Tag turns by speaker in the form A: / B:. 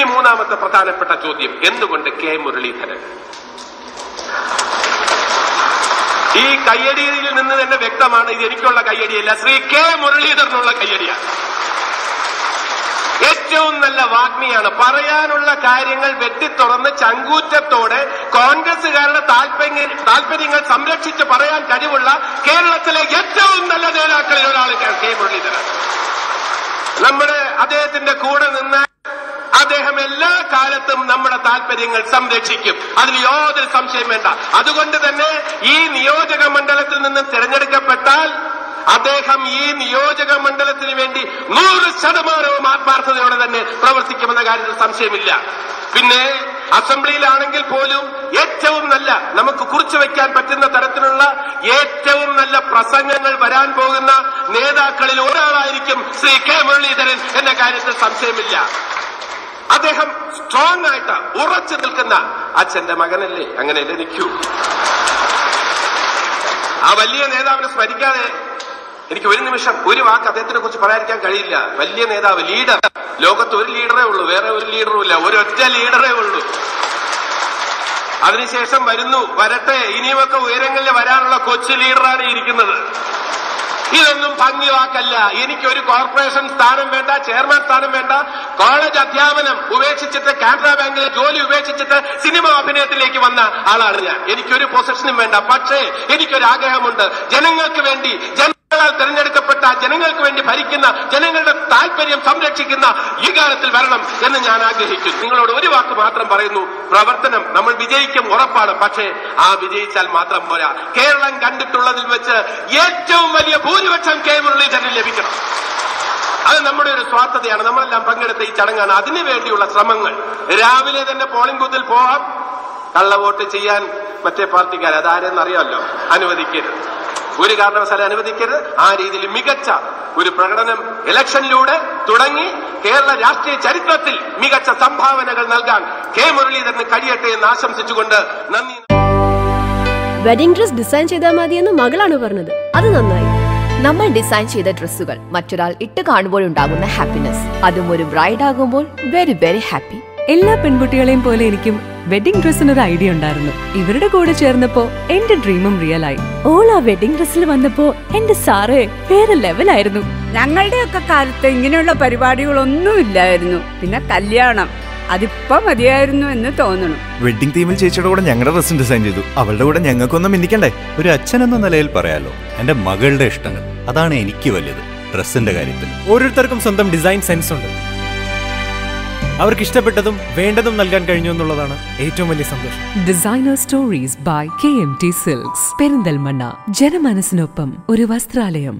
A: മൂന്നാമത്തെ പ്രധാനപ്പെട്ട ചോദ്യം എന്തുകൊണ്ട് കെ മുരളീധരൻ ഈ കയ്യടിയിൽ നിന്ന് തന്നെ വ്യക്തമാണ് ഇത് എനിക്കുള്ള കയ്യടിയല്ല ശ്രീ കെ മുരളീധരനുള്ള കയ്യടിയാണ് ഏറ്റവും നല്ല വാഗ്മിയാണ് പറയാനുള്ള കാര്യങ്ങൾ വെട്ടിത്തുറന്ന് ചങ്കൂറ്റത്തോടെ കോൺഗ്രസുകാരുടെ താല്പര്യ താല്പര്യങ്ങൾ സംരക്ഷിച്ച് പറയാൻ കഴിവുള്ള കേരളത്തിലെ ഏറ്റവും നല്ല നേതാക്കളിൽ ഒരാൾ കെ മുരളീധരൻ നമ്മുടെ അദ്ദേഹത്തിന്റെ കൂടെ നിന്ന് അദ്ദേഹം എല്ലാ കാലത്തും നമ്മുടെ താല്പര്യങ്ങൾ സംരക്ഷിക്കും അതിൽ യാതൊരു സംശയം വേണ്ട അതുകൊണ്ട് തന്നെ ഈ നിയോജക മണ്ഡലത്തിൽ നിന്ന് തിരഞ്ഞെടുക്കപ്പെട്ടാൽ അദ്ദേഹം ഈ നിയോജക മണ്ഡലത്തിന് വേണ്ടി നൂറ് ശതമാനവും ആത്മാർത്ഥതയോടെ തന്നെ പ്രവർത്തിക്കുമെന്ന കാര്യത്തിൽ സംശയമില്ല പിന്നെ അസംബ്ലിയിലാണെങ്കിൽ പോലും ഏറ്റവും നല്ല നമുക്ക് കുറിച്ചു വെക്കാൻ പറ്റുന്ന തരത്തിലുള്ള ഏറ്റവും നല്ല പ്രസംഗങ്ങൾ വരാൻ പോകുന്ന നേതാക്കളിൽ ഒരാളായിരിക്കും ശ്രീ കെ മുരളീധരൻ എന്ന കാര്യത്തിൽ സംശയമില്ല അദ്ദേഹം സ്ട്രോങ് ആയിട്ട് ഉറച്ചു നിൽക്കുന്ന അച്ഛന്റെ മകനല്ലേ അങ്ങനെയല്ലേ നിൽക്കൂ ആ വലിയ നേതാവിനെ സ്മരിക്കാതെ എനിക്ക് ഒരു നിമിഷം ഒരു വാക്ക് അദ്ദേഹത്തിനെ കുറിച്ച് പറയാതിരിക്കാൻ കഴിയില്ല വലിയ നേതാവ് ലീഡർ ലോകത്ത് ഒരു ലീഡറേ ഉള്ളൂ വേറെ ഒരു ലീഡറും ഇല്ല ഒരൊറ്റ ലീഡറേ ഉള്ളൂ അതിനുശേഷം വരുന്നു വരട്ടെ ഇനിയുമൊക്കെ ഉയരങ്ങളിൽ വരാനുള്ള കൊച്ചു ലീഡറാണ് ഈ ഇരിക്കുന്നത് ഇതൊന്നും ഭംഗി വാക്കല്ല എനിക്കൊരു കോർപ്പറേഷൻ സ്ഥാനം വേണ്ട ചെയർമാൻ സ്ഥാനം വേണ്ട കോളേജ് അധ്യാപനം ഉപേക്ഷിച്ചിട്ട് കാനറ ബാങ്കിലെ ജോലി ഉപേക്ഷിച്ചിട്ട് സിനിമ അഭിനയത്തിലേക്ക് വന്ന ആളാണ് ഞാൻ എനിക്കൊരു പൊസിഷനും വേണ്ട പക്ഷേ എനിക്കൊരു ആഗ്രഹമുണ്ട് ജനങ്ങൾക്ക് വേണ്ടി ജനങ്ങളാൽ തിരഞ്ഞെടുക്കപ്പെട്ട ജനങ്ങൾക്ക് വേണ്ടി ഭരിക്കുന്ന ജനങ്ങളുടെ താല്പര്യം സംരക്ഷിക്കുന്ന ഈ കാലത്തിൽ വരണം എന്ന് ഞാൻ ആഗ്രഹിക്കുന്നു നിങ്ങളോട് ഒരു വാക്ക് മാത്രം പറയുന്നു പ്രവർത്തനം നമ്മൾ വിജയിക്കും ഉറപ്പാണ് പക്ഷേ ആ വിജയിച്ചാൽ മാത്രം പോരാ കേരളം കണ്ടിട്ടുള്ളതിൽ വെച്ച് ഏറ്റവും വലിയ ഭൂരിപക്ഷം കെ മുരളീധരന് ലഭിക്കണം അത് നമ്മുടെ ഒരു സ്വാർത്ഥതയാണ് നമ്മളെല്ലാം പങ്കെടുത്ത ഈ ചടങ്ങാണ് അതിനു വേണ്ടിയുള്ള ശ്രമങ്ങൾ രാവിലെ തന്നെ പോളിംഗ് ബൂത്തിൽ പോവാം കള്ളവോട്ട് ചെയ്യാൻ മറ്റേ പാർട്ടിക്കാർ അതാരെന്ന് അറിയാമല്ലോ അനുവദിക്കരുത് ഒരു കാരണവശാലും അനുവദിക്കരുത് ആ രീതിയിൽ മികച്ച ഒരു പ്രകടനം ഇലക്ഷനിലൂടെ തുടങ്ങി കേരള രാഷ്ട്രീയ ചരിത്രത്തിൽ മികച്ച സംഭാവനകൾ നൽകാൻ കെ മുരളീധരന് കഴിയട്ടെ എന്ന് ആശംസിച്ചുകൊണ്ട് നന്ദി
B: വെഡിംഗ് ഡ്രസ് ഡിസൈൻ ചെയ്താൽ മതിയെന്ന് മകളാണ് പറഞ്ഞത് അത് നന്നായി
C: നമ്മൾ ഡിസൈൻ ചെയ്ത ഡ്രസ്സുകൾ മറ്റൊരാൾ ഇട്ട് കാണുമ്പോഴുണ്ടാകുന്ന ഹാപ്പിനെസ് അതും ഒരു ബ്രൈഡ് ആകുമ്പോൾ വെരി വെരി ഹാപ്പി
D: എല്ലാ പെൺകുട്ടികളെയും പോലെ എനിക്കും വെഡിംഗ് ഡ്രസ്സിന് ഒരു ഐഡിയ ഉണ്ടായിരുന്നു ഇവരുടെ കൂടെ ചേർന്നപ്പോ എന്റെ ഡ്രീമും റിയൽ ആയി ഓൾ ആ വെഡിംഗ് ഡ്രസ്സിൽ വന്നപ്പോ എന്റെ സാറേ വേറെ ലെവലായിരുന്നു
E: ഞങ്ങളുടെയൊക്കെ കാലത്ത് ഇങ്ങനെയുള്ള പരിപാടികളൊന്നും ഇല്ലായിരുന്നു പിന്നെ കല്യാണം അതിപ്പോ മതിയായിരുന്നു എന്ന് തോന്നണം
F: വെഡിങ് തീമിൽ ചേച്ചിയുടെ കൂടെ ഞങ്ങളുടെ ഡ്രസ്സും ഡിസൈൻ ചെയ്തു അവളുടെ കൂടെ ഞങ്ങൾക്കൊന്നും മിന്നിക്കണ്ടേ
G: ഒരു അച്ഛൻ എന്ന നിലയിൽ പറയാലോ എന്റെ മകളുടെ ഇഷ്ടങ്ങൾ അതാണ് എനിക്ക് വലുത് ഡ്രസ്സിന്റെ കാര്യത്തിൽ
H: ഓരോരുത്തർക്കും സ്വന്തം ഡിസൈൻ സെൻസ് ഉണ്ട് അവർക്ക് ഇഷ്ടപ്പെട്ടതും വേണ്ടതും നൽകാൻ കഴിഞ്ഞു എന്നുള്ളതാണ് ഏറ്റവും വലിയ സന്തോഷം
D: designer stories by K M T silks Perinthalmanna ജനമനസ്സിനൊപ്പം ഒരു വസ്ത്രാലയം